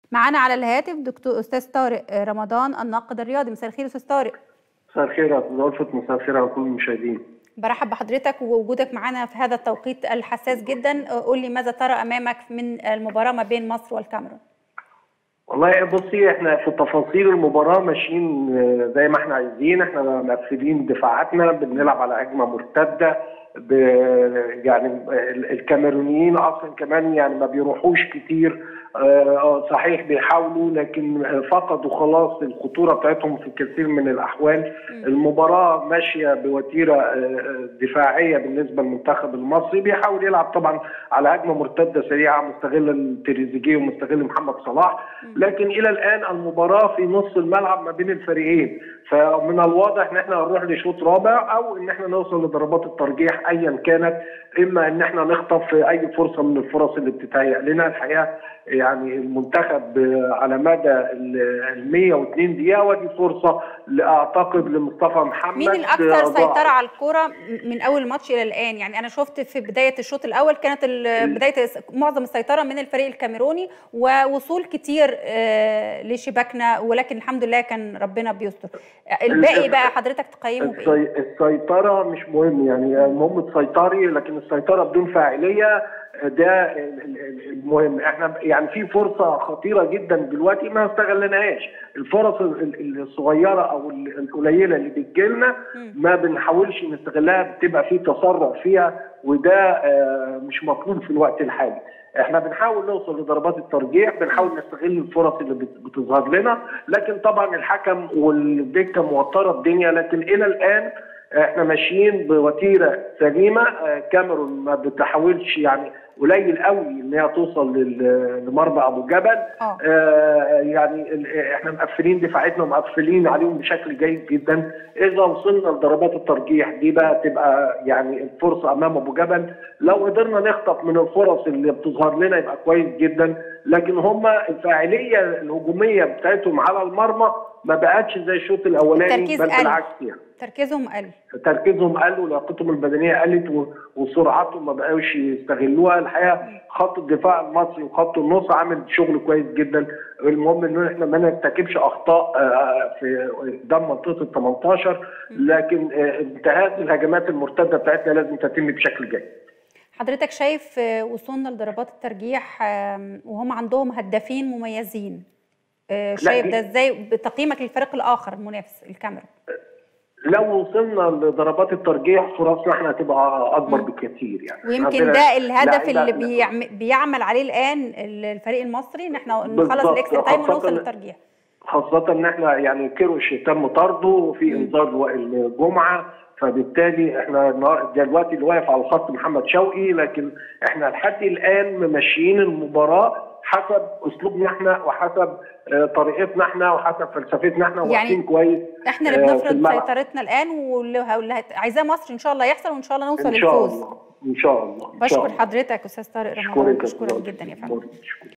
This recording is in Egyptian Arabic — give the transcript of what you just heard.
معانا على الهاتف دكتور استاذ طارق رمضان الناقد الرياضي مساء الخير استاذ طارق مساء الخير يا استاذ ألفت مساء الخير على كل المشاهدين برحب بحضرتك ووجودك معانا في هذا التوقيت الحساس جدا قول لي ماذا ترى امامك من المباراه ما بين مصر والكاميرون والله بصي احنا في تفاصيل المباراه ماشيين زي ما احنا عايزين احنا مقفلين دفاعاتنا بنلعب على هجمه مرتده ب يعني الكاميرونيين اصلا كمان يعني ما بيروحوش كتير صحيح بيحاولوا لكن فقدوا خلاص الخطوره بتاعتهم في كثير من الاحوال المباراه ماشيه بوتيره دفاعيه بالنسبه للمنتخب المصري بيحاول يلعب طبعا على هجمه مرتده سريعه مستغل تريزيجيه ومستغل محمد صلاح لكن الى الان المباراه في نص الملعب ما بين الفريقين فمن الواضح ان احنا هنروح لشوط رابع او ان احنا نوصل لضربات الترجيح ايا كانت اما ان احنا نخطف اي فرصه من الفرص اللي بتتهيأ لنا الحقيقه يعني المنتخب على مدى ال 102 دقيقه ودي فرصه اعتقد لمصطفى محمد مين الاكثر سيطره على الكره من اول الماتش الى الان يعني انا شفت في بدايه الشوط الاول كانت بدايه معظم السيطره من الفريق الكاميروني ووصول كتير لشباكنا ولكن الحمد لله كان ربنا بيستر الباقي بقى حضرتك تقيمه بايه السيطره مش مهم يعني المهم تسيطري لكن السيطره بدون فاعليه ده المهم احنا يعني في فرصه خطيره جدا دلوقتي ما استغلناهاش الفرص الصغيره او القليله اللي بتجيلنا ما بنحاولش نستغلها بتبقى في تسرع فيها وده مش مطلوب في الوقت الحالي احنا بنحاول نوصل لضربات الترجيح بنحاول نستغل الفرص اللي بتظهر لنا لكن طبعا الحكم والدكه موتره الدنيا لكن الى الان احنا ماشيين بوتيره سليمه كاميرون ما بتحاولش يعني قليل قوي ان هي توصل لمرمى ابو جبل أوه. آه يعني احنا مقفلين دفاعاتنا ومقفلين عليهم بشكل جيد جدا اذا وصلنا لضربات الترجيح دي بقى تبقى يعني الفرصه امام ابو جبل لو قدرنا نخطف من الفرص اللي بتظهر لنا يبقى كويس جدا لكن هم الفاعليه الهجوميه بتاعتهم على المرمى ما بقتش زي الشوط الاولاني بل بالعكس يعني تركيزهم قل تركيزهم قل ولياقتهم البدنيه قلت وسرعتهم ما بقوش يستغلوها الحقيقه خط الدفاع المصري وخط النص عامل شغل كويس جدا المهم ان احنا ما نرتكبش اخطاء في قدام منطقه ال 18 لكن انتهاء الهجمات المرتده بتاعتنا لازم تتم بشكل جيد. حضرتك شايف وصولنا لضربات الترجيح وهم عندهم هدافين مميزين شايف ده ازاي بتقييمك للفريق الاخر المنافس الكاميرون؟ لو وصلنا لضربات الترجيح فرصنا احنا هتبقى اكبر بكثير يعني ويمكن ده الهدف اللي بيعمل, بيعمل عليه الان الفريق المصري ان احنا نخلص الاكسترا تايم ونوصل للترجيح خاصة ان احنا يعني كيروش تم طرده وفي انذار الجمعة فبالتالي احنا دلوقتي اللي واقف على الخط محمد شوقي لكن احنا لحد الان ممشيين المباراه حسب اسلوبنا احنا وحسب طريقتنا احنا وحسب فلسفتنا احنا يعني كويس احنا اللي بنفرض سيطرتنا الان واللي عايزاه مصر ان شاء الله يحصل وان شاء الله نوصل إن شاء للفوز الله. ان شاء الله بشكر حضرتك استاذ طارق رمضان بشكرك جدا يا فندم